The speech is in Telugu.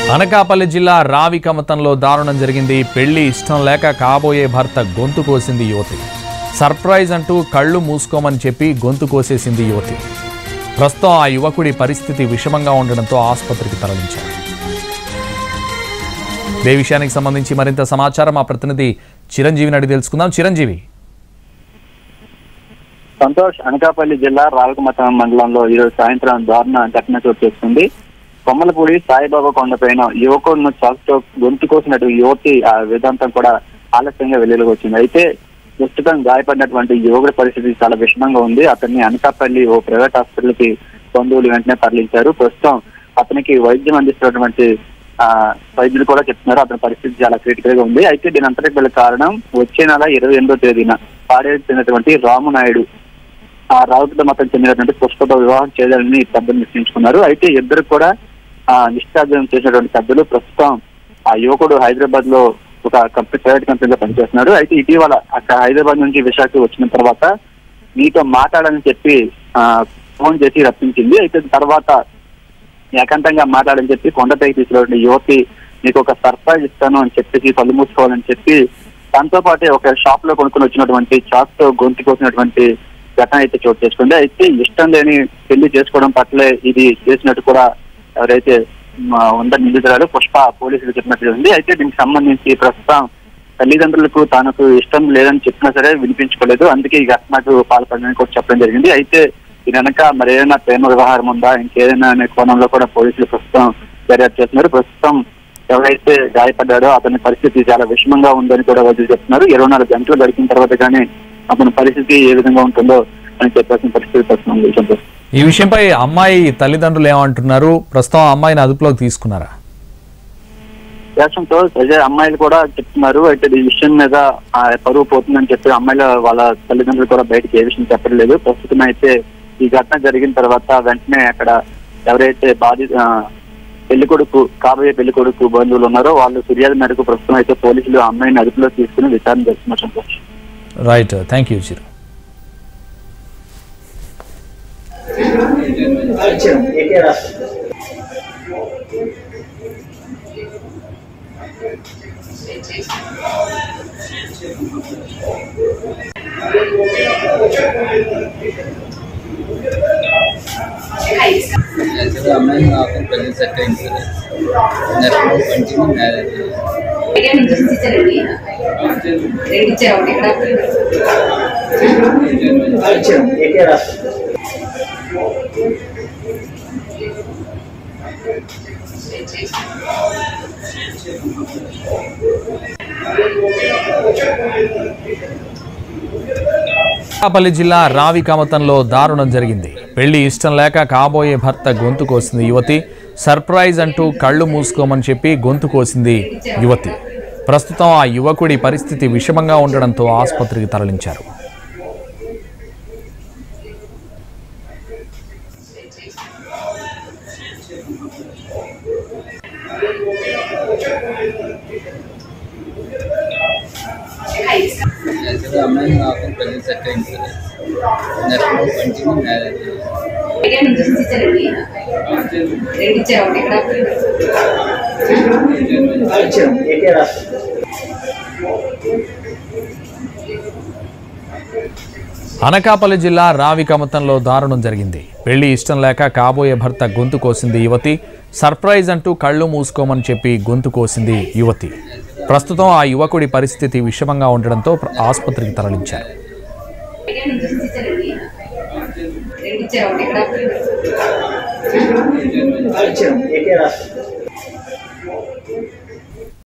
అనకాపల్లి జిల్లా రావి కమతంలో దారుణం జరిగింది పెళ్లి ఇష్టం లేక కాబోయే భర్త గొంతు కోసింది యువతి సర్ప్రైజ్ అంటూ కళ్ళు మూసుకోమని చెప్పి గొంతు కోసేసింది యువతి ప్రస్తుతం ఆ యువకుడి పరిస్థితి విషమంగా ఉండడంతో ఆసుపత్రికి తరలించారు ఇదే విషయానికి సంబంధించి మరింత సమాచారం మా ప్రతినిధి చిరంజీవిని అడిగి తెలుసుకుందాం చిరంజీవి సంతోష్ అనకాపల్లి జిల్లా రాలకమతం మండలంలో ఈరోజు సాయంత్రం దారుణ ఘటన చోటు చేసుకుంది కొమ్మలపూడి సాయిబాబా కొండపైన యువకుడును చాకుతో గొంతు కోసినట్టు యువతి ఆ వేదాంతం కూడా ఆలస్యంగా వెలుగులోకి వచ్చింది అయితే ప్రస్తుతం గాయపడినటువంటి యువకుడి పరిస్థితి చాలా విషమంగా ఉంది అతన్ని అనకాపల్లి ఓ ప్రైవేట్ హాస్పిటల్ కి బంధువులు వెంటనే తరలించారు ప్రస్తుతం అతనికి వైద్యం అందిస్తున్నటువంటి ఆ వైద్యులు కూడా చెప్తున్నారు అతని పరిస్థితి చాలా క్రిటికల్ గా ఉంది అయితే దీని అంతటికి గల కారణం వచ్చే నెల ఇరవై ఎనిమిదో తేదీన పాడేరు చెందినటువంటి రామునాయుడు ఆ రావుత మతం చెందినటువంటి పుష్పతో వివాహం చేయాలని పెద్దలు నిశ్చయించుకున్నారు అయితే ఇద్దరు కూడా ఆ నిశ్చార్థం చేసినటువంటి పెద్దలు ప్రస్తుతం ఆ యువకుడు హైదరాబాద్ లో ఒక కంపెనీ ప్రైవేట్ కంపెనీలో పనిచేస్తున్నాడు అయితే ఇటీవల అక్కడ హైదరాబాద్ నుంచి విశాఖ వచ్చిన తర్వాత నీతో మాట్లాడని చెప్పి ఆ ఫోన్ చేసి రప్పించింది అయితే తర్వాత ఏకాంతంగా మాట్లాడని చెప్పి కొండపైకి తీసుకున్నటువంటి యువతి నీకు ఒక సర్ప్రైజ్ ఇస్తాను అని చెప్పేసి కళ్ళు మూసుకోవాలని చెప్పి దాంతో పాటే ఒక షాప్ లో కొనుక్కొని వచ్చినటువంటి చాక్ తో గొంతు కోసినటువంటి ఘటన అయితే చోటు చేసుకుంది అయితే ఇష్టం లేని పెళ్లి చేసుకోవడం పట్లే ఇది చేసినట్టు కూడా ఎవరైతే మ, ఉన్న నిందితురాలు పుష్ప పోలీసులు చెప్పినట్టు ఉంది అయితే దీనికి సంబంధించి ప్రస్తుతం తల్లిదండ్రులకు తనకు ఇష్టం లేదని చెప్పినా సరే వినిపించుకోలేదు అందుకే ఈ ఘటనకు పాల్పడడానికి కూడా చెప్పడం జరిగింది అయితే దీని వెనక మరి ఏదైనా ప్రేమ వ్యవహారం ఉందా ఇంకేదైనా అనే కోణంలో కూడా పోలీసులు ప్రస్తుతం దర్యాప్తు చేస్తున్నారు ప్రస్తుతం ఎవరైతే గాయపడ్డాడో అతని పరిస్థితి చాలా విషమంగా ఉందని కూడా వైద్యులు చెప్తున్నారు ఇరవై నాలుగు గంటలు గడిచిన తర్వాత కానీ అతని పరిస్థితి ఏ విధంగా ఉంటుందో అని చెప్పాల్సిన పరిస్థితి ప్రస్తుతం ఉంది సంతోష్. ఈ విషయంపై అమ్మాయి తల్లిదండ్రులు ఏమంటున్నారు ప్రస్తుతం ఆ అమ్మాయిని అదుపులోకి తీసుకున్నారా వ్యాసంతో అజయ్ అమ్మాయిలు కూడా చెప్తున్నారు అయితే ఈ విషయం మీద ఆ పరువు పోతుందని చెప్పి అమ్మాయిల వాళ్ళ తల్లిదండ్రులు కూడా బయటకి ఏ విషయం చెప్పలేదు ప్రస్తుతం అయితే ఈ ఘటన జరిగిన తర్వాత వెంటనే అక్కడ ఎవరైతే బాధి ఆ, పెళ్లి కొడుకు కాబోయే పెళ్లి కొడుకు బంధువులు ఉన్నారో వాళ్ళు ఫిర్యాదు మేరకు ప్రస్తుతం అయితే పోలీసులు ఆ అమ్మాయిని అదుపులో తీసుకుని విచారణ చేస్తున్నారు Santosh right thank you Chiru actually అమ్మాయి నాకు పెళ్లి సెట్ అయింది sir next continue marriage idea injections ఇచ్చారండి రెండు ఇచ్చారు ఒకటి ఇక్కడ అనకాపల్లి జిల్లా రావి కమతంలో దారుణం జరిగింది పెళ్లి ఇష్టం లేక కాబోయే భర్త గొంతు కోసింది యువతి సర్ప్రైజ్ అంటూ కళ్ళు మూసుకోమని చెప్పి గొంతు కోసింది యువతి ప్రస్తుతం ఆ యువకుడి పరిస్థితి విషమంగా ఉండడంతో ఆసుపత్రికి తరలించారు యాక్చువల్లీ అమ్మాయి నాకు పెళ్లి సెట్ అయింది sir next continue marriage idea injections ఇచ్చారండి రెండు ఇచ్చారు ఒకటి ఇక్కడ అనకాపల్లి జిల్లా రావి కమతంలో దారుణం జరిగింది పెళ్లి ఇష్టం లేక కాబోయే భర్త గొంతు కోసింది యువతి సర్ప్రైజ్ అంటూ కళ్ళు మూసుకోమని చెప్పి గొంతు కోసింది యువతి ప్రస్తుతం ఆ యువకుడి పరిస్థితి విషమంగా ఉండడంతో ప్ర- ఆసుపత్రికి తరలించారు ఐడియా ఇంజక్షన్స్ ఇచ్చారండి రెండు ఇచ్చారు ఒకటి ఇక్కడ